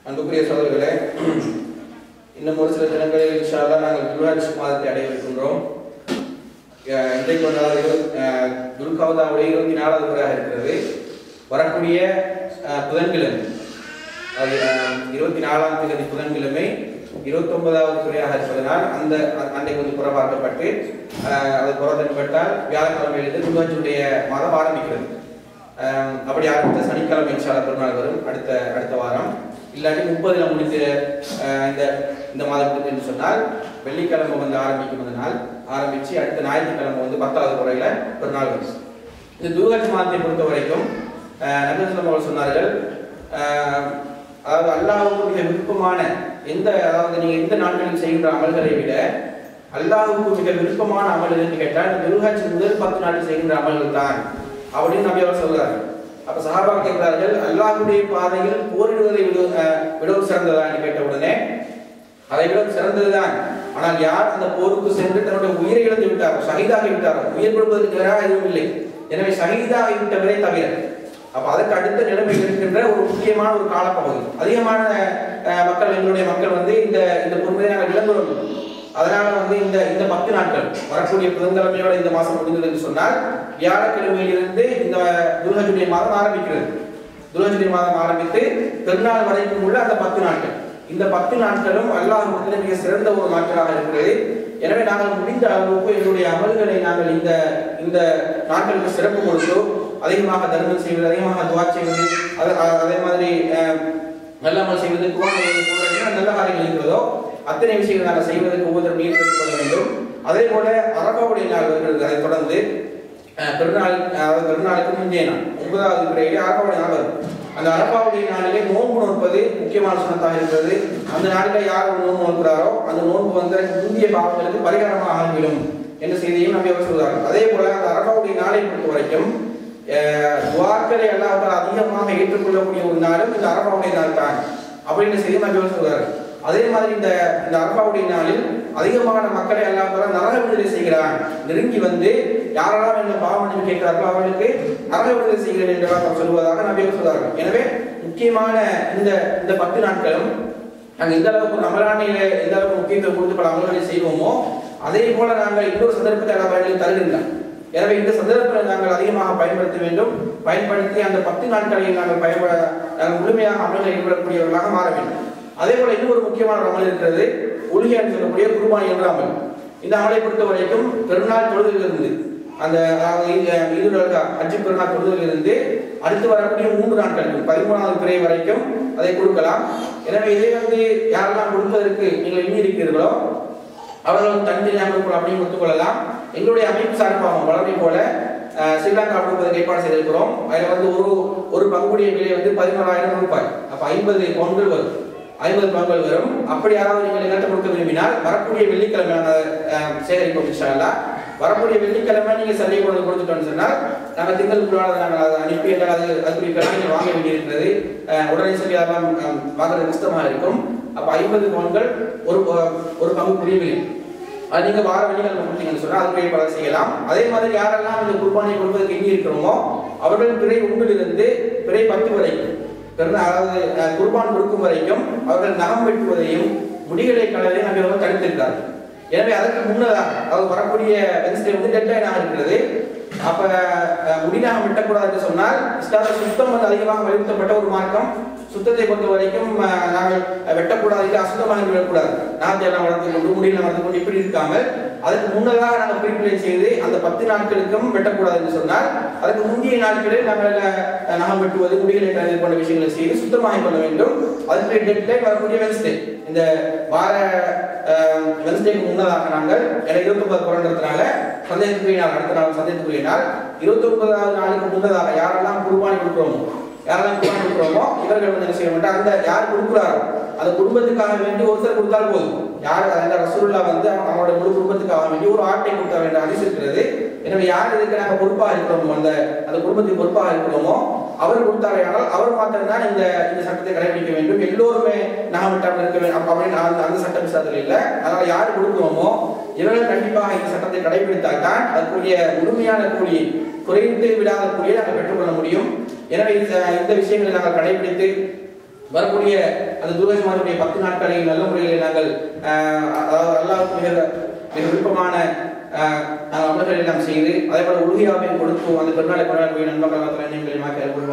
அன்புக்குரிய சோதர்களே இன்னும் ஒரு சில தினங்களில் இன்ஷால்லா நாங்கள் துல்ஹஜ் மாதத்தை அடையவிருக்கின்றோம் அஹ் இன்றைக்கு வந்து அதாவது இரு- அஹ் துல்கவதாவுடைய இருபத்தி நாலாவது முறையாக இருக்கிறது வரக்கூடிய அஹ், புதன்கிழமை அது அஹ், இருபத்தி நாலாம் தேதி புதன்கிழமை இருபத்தொன்பதாவது துறையாக இருப்பதனால் அந்த அ- அன்றைக்கு வந்து புறப்பார்க்கப்பட்டு அஹ், அது புறத்தன்பட்டால் வியாழக்கிழமையிலிருந்து துல்ஹஜுடைய மாதம் ஆரம்பிக்கிறது அஹ், அப்படி ஆரம்பித்த சனிக்கிழமை இன்ஷால்லா பெருநாள் வரும் அடுத்த அடுத்த வாரம் இல்லாட்டி முப்பதுல முடித்து அஹ், இந்த இந்த மாதத்துக்கு என்று சொன்னால் வெள்ளிக்கிழமை வந்து ஆரம்பிக்கும் அந்த நாள் ஆரம்பிச்சு அடுத்த ஞாயிற்றுக்கிழமை வந்து பத்தாவது முறையில ஒரு நாள் வரும் இந்த துர்கட்சி மாதத்தை பொறுத்த வரைக்கும் நபிசல்லம் அவர்கள் சொன்னார்கள் அஹ், அதாவது அல்லாஹ்வுக்கு மிக விருப்பமான எந்த அதாவது நீங்க எந்த நாட்களில் செய்கின்ற அமல்களை விட அல்லாஹ்வுக்கு மிக விருப்பமான அமல் எதுன்னு கேட்டால் துர்கட்சி முதல் பத்து நாட்கள் செய்கின்ற அமல்கள் தான் அப்படின்னு நபி அவர் சொல்றாரு அப்ப சஹாபா கேட்கிறார்கள் அல்லாஹ்வுடைய பாதையில் போரிடுவதை விட அஹ், விடவும் சிறந்ததா என்று கேட்ட உடனே அதை விட சிறந்ததுதான் ஆனால் யார் அந்த போருக்கு சென்று தன்னுடைய உயிரை இழந்து விட்டாரோ ஷஹீதாகி விட்டாரோ உயிர் கொடுப்பதற்கு நிகராக எதுவும் இல்லை எனவே ஷஹீதாகி விட்டவரே தவிர அப்ப அதற்கு அடுத்த நிலைமை இருக்கின்ற ஒரு முக்கியமான ஒரு காலப்பகுதி அதிகமான அஹ், மக்கள் எங்களுடைய மக்கள் வந்து இந்த இந்த பொறுமையை நாங்கள் இழந்துள்ளோம் அதனால வந்து இந்த இந்த பத்து நாட்கள் வரக்கூடிய புதன்கிழமையோட இந்த மாசம் முடிந்தது என்று சொன்னால் வியாழக்கிழமையிலிருந்து இந்த துல்ஹஜுடைய மாதம் ஆரம்பிக்கிறது துல்ஹஜுடைய மாதம் ஆரம்பித்து பெருநாள் வரைக்கும் உள்ள அந்த பத்து நாட்கள் இந்த பத்து நாட்களும் அல்லாஹ் மிக சிறந்த ஒரு நாட்களாக இருக்கிறது எனவே நாங்கள் முடிந்த அளவுக்கு எங்களுடைய அமல்களை நாங்கள் இந்த இந்த நாட்களுக்கு சிறப்பு கொடுத்து அதிகமாக தர்மம் செய்வது அதிகமாக துவா செய்வது அது- அ- அதே மாதிரி அஹ், நல்ல அமல் செய்வது குரான் ஓதுவது போன்ற என்ன நல்ல காரியங்கள் இருக்கிறதோ அத்தனை விஷயங்கள் நாங்கள் செய்வதற்கு ஒவ்வொரு நீர் கொள்ள வேண்டும் அதே போல அரபாவுடைய நாள் வருகிறது அதை தொடர்ந்து அஹ், பெருநாள் அதாவது பெருநாளுக்கு முந்தைய நாள் ஒன்பதாவது பிறையிலே அரபாவுடைய நாள் வரும் அந்த அரபாவுடைய நாளிலே நோன்பு நோற்பது முக்கியமான சுனத்தாக இருக்கிறது அந்த நாளிலே யார் ஒரு நோன்பு நோக்கிறாரோ அந்த நோன்பு வந்து முந்தைய பாவங்களுக்கு பரிகாரமாக ஆகிவிடும் என்ற செய்தியும் நம்பி அவர் சொல்கிறார்கள் அதே போல அந்த அரபாவுடைய நாளை பொறுத்த வரைக்கும் அஹ், துவாக்களை அல்லாஹ் அதிகமாக ஏற்றுக்கொள்ளக்கூடிய ஒரு நாளும் இந்த அரபாவுடைய நாள் தான் அப்படின்னு செய்தி நம்பி அவர் சொல்கிறார்கள் அதே மாதிரி இந்த இந்த அரபாவுடைய நாளில் அதிகமான மக்களை அல்லாஹ் நரக விடுதலை செய்கிறான் நெருங்கி வந்து யாரெல்லாம் இந்த பாவம் மன்னிப்பு கேட்கிறார்களோ அவர்களுக்கு நரக விடுதலை செய்கிறேன் என்றெல்லாம் சொல்வதாக நபி அவர் சொல்றார்கள் எனவே முக்கியமான இந்த இந்த பத்து நாட்களும் நாங்கள் எந்த அளவுக்கு ரமலானில எந்த அளவுக்கு முக்கியத்துவம் கொடுத்து பல அமல்களை செய்வோமோ அதே போல நாங்கள் இன்னொரு சந்தர்ப்பத்தை அல்லா பயணிகள் தருகின்றோம் எனவே இந்த சந்தர்ப்பத்தை நாங்கள் அதிகமாக பயன்படுத்த வேண்டும் பயன்படுத்தி அந்த பத்து நாட்களை நாங்கள் பயன்பட நாங்கள் முழுமையாக அமல்களை ஈடுபடக்கூடியவர்களாக மாற வேண்டும் அதே போல இன்னும் ஒரு முக்கியமான ஒரு அமல் இருக்கிறது ஒளியான்னு சொல்லக்கூடிய குருபானி என்ற அமல் இந்த அமலை பொறுத்த வரைக்கும் பெருநாள் தொழுதிலிருந்து அந்த அதாவது இந்த ஈதுல் அஜி பெருநாள் தொழுதிலிருந்து அடுத்து வரக்கூடிய மூன்று நாட்களுக்கு பதிமூணாவது பிறை வரைக்கும் அதை கொடுக்கலாம் எனவே இதை வந்து யாரெல்லாம் கொடுப்பதற்கு நீங்கள் எண்ணி இருக்கிறீர்களோ அவர்கள் தனித்தனியாக கொடுக்கலாம் அப்படின்னு ஒத்துக்கொள்ளலாம் எங்களுடைய அமைப்பு சார்பாக வளமை போல அஹ், ஸ்ரீலங்கா கொடுப்பதற்கு ஏற்பாடு செய்திருக்கிறோம் அதில் வந்து ஒரு ஒரு பங்குடைய விலை வந்து பதினோராயிரம் ரூபாய் அப்போ ஐம்பது பவுன்கள் வரும் ஐம்பது பங்குகள் வரும் அப்படி யாராவது நீங்கள் எங்கள்கிட்ட கொடுக்க விரும்பினால் வரக்கூடிய வெள்ளிக்கிழமை நாங்கள் அஹ், சேகரிப்போம் இன்ஷா அல்லாஹ். வரக்கூடிய வெள்ளிக்கிழமை நீங்கள் சரியை கொண்டு கொடுத்துட்டோம்னு சொன்னால் நாங்கள் திங்களுக்குள்ளாக நாங்கள் அதை அனுப்பி என்றால் அது அதுக்குரிய கணக்கில் வாங்க வேண்டியிருக்கிறது அஹ், உடனே சரி அதெல்லாம் அஹ், வாங்குறது கஷ்டமாக இருக்கும் அப்போ ஐம்பது பவுன்கள் ஒரு ஒரு பங்குக்குரிய விலை அது நீங்க வார வெள்ளிக்கிழமை கொடுத்தீங்கன்னு சொன்னா அதுக்கு பல செய்யலாம் அதே மாதிரி யாரெல்லாம் இந்த குர்பானியை கொடுப்பதற்கு எண்ணி இருக்கிறோமோ அவர்கள் பிறை ஒன்றிலிருந்து பிறை பத்து வரைக்கும் பிறந்த அதாவது அஹ், குர்பான் கொடுக்கும் வரைக்கும் அவர்கள் நகம் வெட்டுவதையும் முடிகளை கலவையும் நம்ம இவர்கள் தடுத்திருக்கிறார்கள் எனவே அதற்கு முன்னதாக அதாவது வரக்கூடிய வென்ஸ்டே வந்து டெட்லைனாக இருக்கிறது அப்ப அஹ், முடிநாகம் வெட்டக்கூடாது என்று சொன்னால் இஸ்லாமிய சுத்தம் வந்து அதிகமாக வலியுறுத்தப்பட்ட ஒரு மார்க்கம் சுத்தத்தை பொறுத்த வரைக்கும் அஹ், நாங்கள் வெட்டக்கூடாது இல்லை அசுத்தமாக விடக்கூடாது நாத்தை எல்லாம் வளர்த்து கொண்டு முடியெல்லாம் வளர்த்து கொண்டு இப்படி இருக்காமல் அதுக்கு முன்னதாக நாங்கள் ப்ரீப்ளேன் செய்து அந்த பத்து நாட்களுக்கும் வெட்டக்கூடாது என்று சொன்னால் அதுக்கு முந்தைய நாட்களில் நாங்கள் அஹ், நகம் வெட்டுவது முடிகளை கலந்து போன்ற விஷயங்களை செய்து சுத்தமாக கொள்ள வேண்டும் அதுக்கு டெட்லைன் வரக்கூடிய வென்ஸ்டே இந்த வார வென்ஸ்டேக்கு முன்னதாக நாங்கள் எனக்கு இருபத்தொன்பது பிறந்ததுனால சந்தேகத்துக்குரிய நாள் அடுத்த நாள் சந்தேகத்துக்குரிய நாள் இருபத்தி ஒன்பதாவது நாளுக்கு முன்னதாக யாரெல்லாம் குர்பானி கொடுக்குறோமோ யாரெல்லாம் குர்பானி கொடுக்குறோமோ இவர்கள் வந்து என்ன செய்ய மாட்டாங்க அந்த யார் கொடுக்குறாரோ அந்த குடும்பத்துக்காக வேண்டி ஒருத்தர் கொடுத்தால் போதும் யார் அந்த ரசூல்லா வந்து அவங்க அவங்களோட முழு குடும்பத்துக்காக வேண்டி ஒரு ஆட்டை கொடுக்க வேண்டிய அதிசயம் இருக்கிறது எனவே யார் இதுக்கு நாங்கள் பொறுப்பாக இருக்கிறோமோ அந்த அந்த குடும்பத்துக்கு பொறுப்பாக இருக்கிறோமோ அவர் கொடுத்தாரையானால் அவர் மாத்திரம்தான் இந்த இந்த சட்டத்தை கடைபிடிக்க வேண்டும் எல்லோருமே நாமட்டாமல் இருக்க வேண்டும் அப்ப அப்படின்னு அந்த அந்த சட்டம் விசாரத்தில் இல்லை அதனால யார் கொடுக்கிறோமோ இவர்கள் கண்டிப்பாக இந்த சட்டத்தை கடைபிடித்தால் தான் அதுக்குரிய முழுமையான கூலி குறைந்து விடாத கூலியை நாங்கள் பெற்றுக்கொள்ள முடியும் எனவே இந்த இந்த விஷயங்களை நாங்கள் கடைபிடித்து வரக்கூடிய அந்த துர்கமாருடைய பத்து நாட்களில் நல்ல முறையில் நாங்கள் ஆஹ், அதாவது அல்லாஹ் மிக மிக விருப்பமான ஆஹ், நாங்கள் அமல்களை எல்லாம் செய்து அதே போல உலகியாவை கொடுத்து அந்த பெருநாளை கொண்டாடக்கூடிய நண்பர்கள் எங்களை மாற்றி